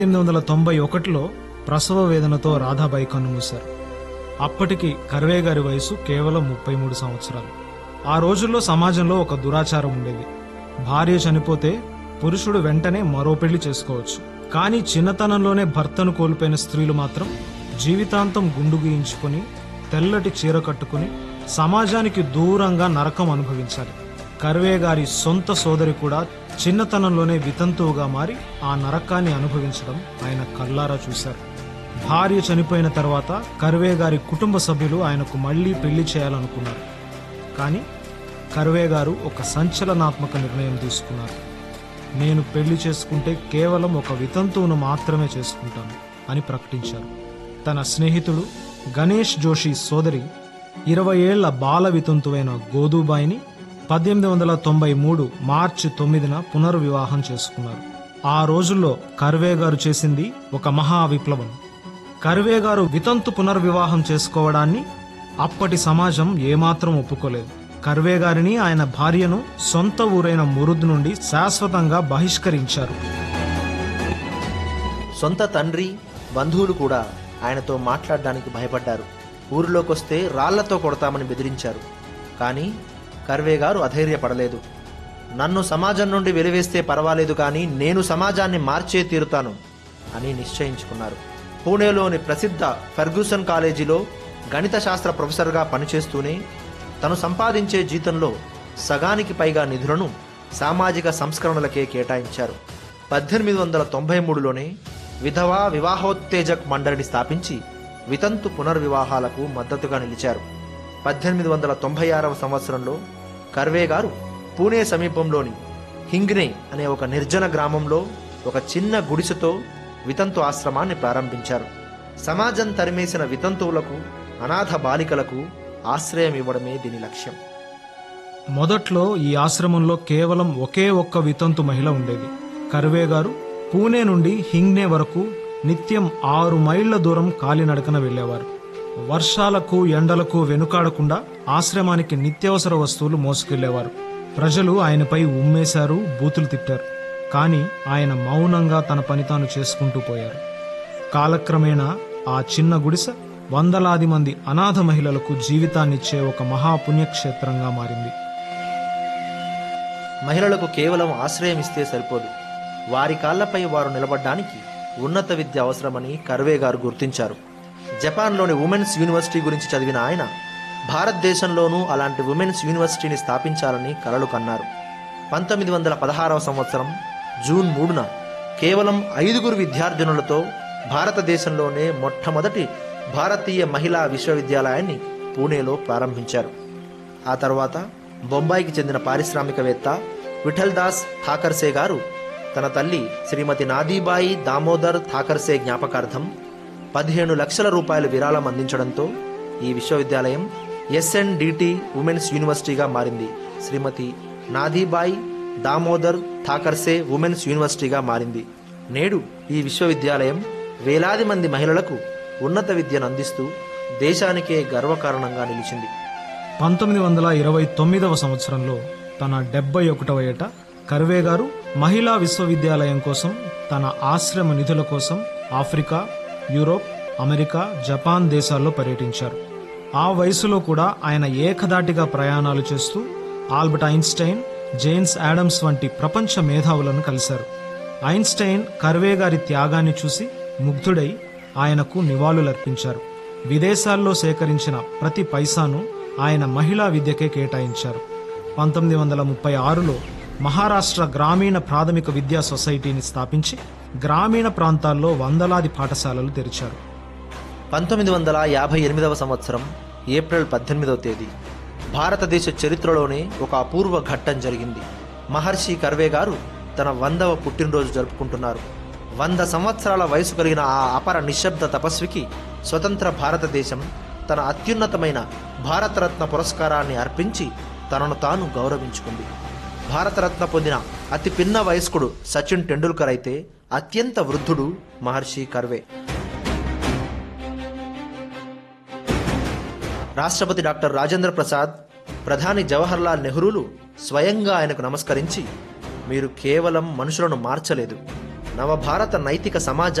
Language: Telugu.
ఎనిమిది వందల తొంభై ఒకటిలో ప్రసవ వేదనతో రాధాబాయి కన్నుమూశారు అప్పటికి కర్వే గారి వయసు కేవలం ముప్పై మూడు సంవత్సరాలు ఆ రోజుల్లో సమాజంలో ఒక దురాచారం ఉండేది భార్య చనిపోతే పురుషుడు వెంటనే మరో పెళ్లి చేసుకోవచ్చు కానీ చిన్నతనంలోనే భర్తను కోల్పోయిన స్త్రీలు మాత్రం జీవితాంతం గుండు గీయించుకొని తెల్లటి చీర కట్టుకుని సమాజానికి దూరంగా నరకం అనుభవించాలి కర్వే గారి సొంత సోదరి కూడా చిన్నతనంలోనే వితంతువుగా మారి ఆ నరకాన్ని అనుభవించడం ఆయన కల్లారా చూశారు భార్య చనిపోయిన తర్వాత కర్వే గారి కుటుంబ సభ్యులు ఆయనకు మళ్లీ పెళ్లి చేయాలనుకున్నారు కానీ కర్వే గారు ఒక సంచలనాత్మక నిర్ణయం తీసుకున్నారు నేను పెళ్లి చేసుకుంటే కేవలం ఒక వితంతువును మాత్రమే చేసుకుంటాను అని ప్రకటించారు తన స్నేహితుడు గణేష్ జోషి సోదరి ఇరవై ఏళ్ల బాల వితంతువైన గోదుబాయిని పద్దెనిమిది వందల తొంభై మూడు మార్చి తొమ్మిదిన పునర్వివాహం చేసుకున్నారు ఆ రోజుల్లో కర్వే గారు చేసింది ఒక మహా విప్లవం కర్వే గారు వితంతు పునర్వివాహం చేసుకోవడాన్ని అప్పటి సమాజం ఏమాత్రం ఒప్పుకోలేదు కర్వే గారిని ఆయన భార్యను సొంత ఊరైన మురుద్ నుండి శాశ్వతంగా బహిష్కరించారు సొంత తండ్రి బంధువులు కూడా ఆయనతో మాట్లాడడానికి భయపడ్డారు ఊరిలోకొస్తే రాళ్లతో కొడతామని బెదిరించారు కానీ కర్వే గారు అధైర్యపడలేదు నన్ను సమాజం నుండి వెలివేస్తే పర్వాలేదు కానీ నేను సమాజాన్ని మార్చే తీరుతాను అని నిశ్చయించుకున్నారు పూణేలోని ప్రసిద్ధ ఫెర్గూసన్ కాలేజీలో గణిత శాస్త్ర ప్రొఫెసర్గా పనిచేస్తూనే తను సంపాదించే జీతంలో సగానికి పైగా నిధులను సామాజిక సంస్కరణలకే కేటాయించారు పద్దెనిమిది వందల తొంభై మూడులోనే విధవా వివాహోత్తేజక్ మండలిని స్థాపించి వితంతు పునర్వివాహాలకు మద్దతుగా నిలిచారు పద్దెనిమిది వందల తొంభై ఆరవ సంవత్సరంలో కర్వే గారు పూణే సమీపంలోని హింగ్నే అనే ఒక నిర్జన గ్రామంలో ఒక చిన్న గుడిసెతో వితంతు ఆశ్రమాన్ని ప్రారంభించారు సమాజం తరిమేసిన వితంతువులకు అనాథ బాలికలకు ఆశ్రయం ఇవ్వడమే దీని లక్ష్యం మొదట్లో ఈ ఆశ్రమంలో కేవలం ఒకే ఒక్క వితంతు మహిళ ఉండేది కర్వే గారు పూణే నుండి హింగ్నే వరకు నిత్యం ఆరు మైళ్ల దూరం కాలినడకన వెళ్లేవారు వర్షాలకు ఎండలకు వెనుకాడకుండా ఆశ్రమానికి నిత్యావసర వస్తువులు మోసుకెళ్లేవారు ప్రజలు ఆయనపై ఉమ్మేశారు బూతులు తిట్టారు కానీ ఆయన మౌనంగా తన పని తాను చేసుకుంటూ పోయారు కాలక్రమేణా ఆ చిన్న గుడిసె వందలాది మంది అనాథ మహిళలకు జీవితాన్నిచ్చే ఒక మహాపుణ్యక్షేత్రంగా మారింది మహిళలకు కేవలం ఆశ్రయం ఇస్తే సరిపోదు వారి కాళ్లపై వారు నిలబడ్డానికి ఉన్నత విద్య అవసరమని కర్వే గారు గుర్తించారు జపాన్లోని ఉమెన్స్ యూనివర్సిటీ గురించి చదివిన ఆయన భారతదేశంలోనూ అలాంటి ఉమెన్స్ యూనివర్సిటీని స్థాపించాలని కలలు కన్నారు పంతొమ్మిది వందల పదహారవ సంవత్సరం జూన్ మూడున కేవలం ఐదుగురు విద్యార్థినులతో భారతదేశంలోనే మొట్టమొదటి భారతీయ మహిళా విశ్వవిద్యాలయాన్ని పూణేలో ప్రారంభించారు ఆ తర్వాత బొంబాయికి చెందిన పారిశ్రామికవేత్త విఠల్ దాస్ థాకర్సే గారు తన తల్లి శ్రీమతి నాదీబాయి దామోదర్ థాకర్సే జ్ఞాపకార్థం పదిహేను లక్షల రూపాయల విరాళం అందించడంతో ఈ విశ్వవిద్యాలయం ఎస్ఎన్డిటి ఉమెన్స్ యూనివర్సిటీగా మారింది శ్రీమతి నాదీబాయి దామోదర్ థాకర్సే ఉమెన్స్ యూనివర్సిటీగా మారింది నేడు ఈ విశ్వవిద్యాలయం వేలాది మంది మహిళలకు ఉన్నత విద్యను అందిస్తూ దేశానికే గర్వకారణంగా నిలిచింది పంతొమ్మిది వందల ఇరవై తొమ్మిదవ సంవత్సరంలో తన డెబ్బై ఒకటవ ఏట కర్వే గారు మహిళా విశ్వవిద్యాలయం కోసం తన ఆశ్రమ నిధుల కోసం ఆఫ్రికా యూరోప్ అమెరికా జపాన్ దేశాల్లో పర్యటించారు ఆ వయసులో కూడా ఆయన ఏకదాటిగా ప్రయాణాలు చేస్తూ ఆల్బర్ట్ ఐన్స్టైన్ జేమ్స్ యాడమ్స్ వంటి ప్రపంచ మేధావులను కలిశారు ఐన్స్టైన్ కర్వే గారి త్యాగాన్ని చూసి ముగ్ధుడై ఆయనకు నివాళులర్పించారు విదేశాల్లో సేకరించిన ప్రతి పైసాను ఆయన మహిళా విద్యకే కేటాయించారు పంతొమ్మిది వందల ముప్పై ఆరులో మహారాష్ట్ర గ్రామీణ ప్రాథమిక విద్యా సొసైటీని స్థాపించి గ్రామీణ ప్రాంతాల్లో వందలాది పాఠశాలలు తెరిచారు పంతొమ్మిది వందల యాభై ఎనిమిదవ సంవత్సరం ఏప్రిల్ పద్దెనిమిదవ తేదీ భారతదేశ చరిత్రలోనే ఒక అపూర్వ ఘట్టం జరిగింది మహర్షి కర్వే గారు తన వందవ పుట్టినరోజు జరుపుకుంటున్నారు వంద సంవత్సరాల వయసు కలిగిన ఆ అపర నిశ్శబ్ద తపస్వికి స్వతంత్ర భారతదేశం తన అత్యున్నతమైన భారతరత్న పురస్కారాన్ని అర్పించి తనను తాను గౌరవించుకుంది భారతరత్న పొందిన అతి పిన్న వయస్కుడు సచిన్ టెండూల్కర్ అయితే అత్యంత వృద్ధుడు మహర్షి కర్వే రాష్ట్రపతి డాక్టర్ రాజేంద్ర ప్రసాద్ ప్రధాని జవహర్లాల్ నెహ్రూలు స్వయంగా ఆయనకు నమస్కరించి మీరు కేవలం మనుషులను మార్చలేదు నవభారత నైతిక సమాజ